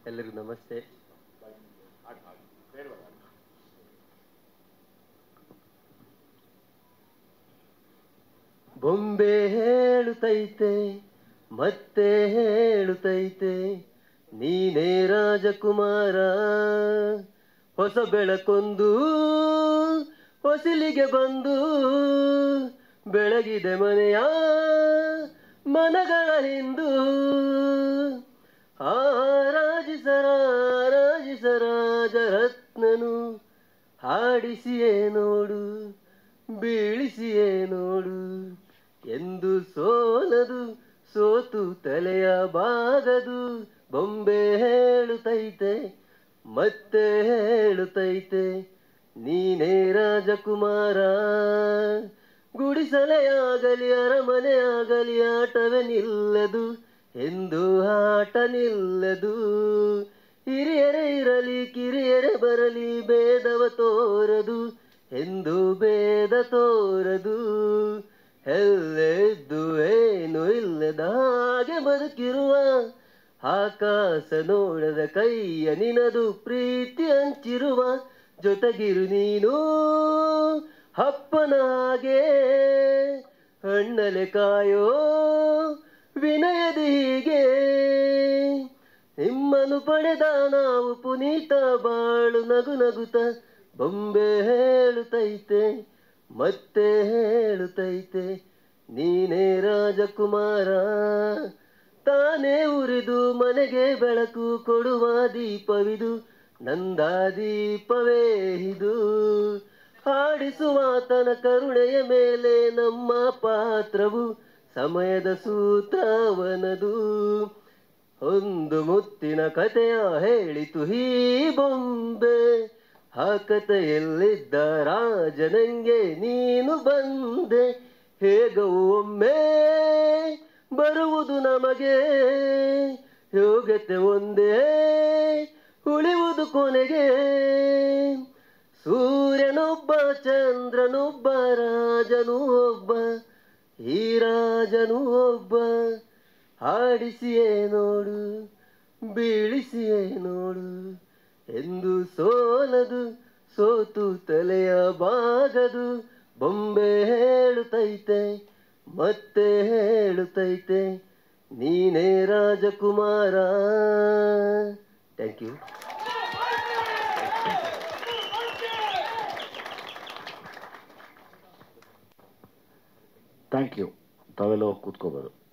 ಎಲ್ಲರಿಗೂ ನಮಸ್ತೆ ಬೊಂಬೆ ಹೇಳುತ್ತೈತೆ ಮತ್ತೆ ಹೇಳುತ್ತೈತೆ ನೀನೇ ರಾಜಕುಮಾರ ಹೊಸ ಬೆಳಕೊಂದು ಹೊಸಿಲಿಗೆ ಬಂದು ಬೆಳಗಿದೆ ಮನೆಯ ಮನಗಳ ಹಿಂದು ಆರಾಜಿಸರ ರಾಜಿಸರಾಜ ರತ್ನನು ಹಾಡಿಸಿಯೇ ನೋಡು ಬೀಳಿಸಿಯೇ ನೋಡು ಎಂದು ಸೋಲದು ಸೋತು ತಲೆಯ ಬಾಗದು ಬೊಂಬೆ ಹೇಳುತ್ತೈತೆ ಮತ್ತೆ ಹೇಳುತ್ತೈತೆ ನೀನೇ ರಾಜಕುಮಾರ ಗುಡಿಸಲೇ ಆಗಲಿ ಅರಮನೆ ಆಗಲಿ ಆಟವೇ ನಿಲ್ಲದು ಎಂದು ಆಟ ನಿಲ್ಲದು ಹಿರಿಯರೇ ಇರಲಿ ಕಿರಿಯರೇ ಬರಲಿ ಭೇದವ ತೋರದು ಎಂದು ಭೇದ ತೋರದು ಎಲ್ಲೆದ್ದು ಏನು ಇಲ್ಲದ ಹಾಗೆ ಬದುಕಿರುವ ಆಕಾಶ ನೋಡದ ಕೈಯ ನಿನದು ಪ್ರೀತಿ ಹಂಚಿರುವ ಜೊತೆಗಿರು ನೀನು ಅಪ್ಪನ ಹಾಗೆ ಹಣ್ಣಲೆ ಕಾಯೋ ವಿನಯದ ಹೀಗೆ ನಿಮ್ಮನ್ನು ಪಡೆದ ನಾವು ಪುನೀತ ಬಾಳು ನಗು ನಗುತ್ತ ಬೊಂಬೆ ಹೇಳುತ್ತೈತೆ ಮತ್ತೆ ಹೇಳುತ್ತೈತೆ ನೀನೇ ರಾಜಕುಮಾರ ತಾನೇ ಉರಿದು ಮನೆಗೆ ಬೆಳಕು ಕೊಡುವ ದೀಪವಿದು ನಂದ ದೀಪವೇ ಇದು ಹಾಡಿಸುವ ತನ ಕರುಣೆಯ ಮೇಲೆ ನಮ್ಮ ಪಾತ್ರವು ಸಮಯದ ಸೂತ್ರವನದು ಒಂದು ಮುತ್ತಿನ ಕಥೆಯ ಹೇಳಿತು ಹೀ ಬೊಂಬೆ ಆ ಕಥೆಯಲ್ಲಿದ್ದ ರಾಜನಂಗೆ ನೀನು ಬಂದೆ ಹೇಗ ಒಮ್ಮೆ ಬರುವುದು ನಮಗೆ ಯೋಗ್ಯತೆ ಒಂದೇ ಉಳಿಯುವುದು ಕೊನೆಗೆ ಸೂರ್ಯನೊಬ್ಬ ಚಂದ್ರನೊಬ್ಬ ರಾಜನು ಒಬ್ಬ ಈ ರಾಜನು ಒಬ್ಬ ಹಾಡಿಸಿಯೇ ನೋಡು ಬೀಳಿಸಿಯೇ ನೋಡು ಎಂದು ಸೋಲದು ಸೋತು ತಲೆಯ ಬಾಗದು ಬೊಂಬೆ ಹೇಳುತ್ತೈತೆ ಮತ್ತೆ ಹೇಳುತ್ತೈತೆ ನೀನೇ ರಾಜಕುಮಾರ ಥ್ಯಾಂಕ್ ಯು ಥ್ಯಾಂಕ್ ಯು ತಾವೆಲ್ಲ ಹೋಗಿ ಕೂತ್ಕೋಬೋದು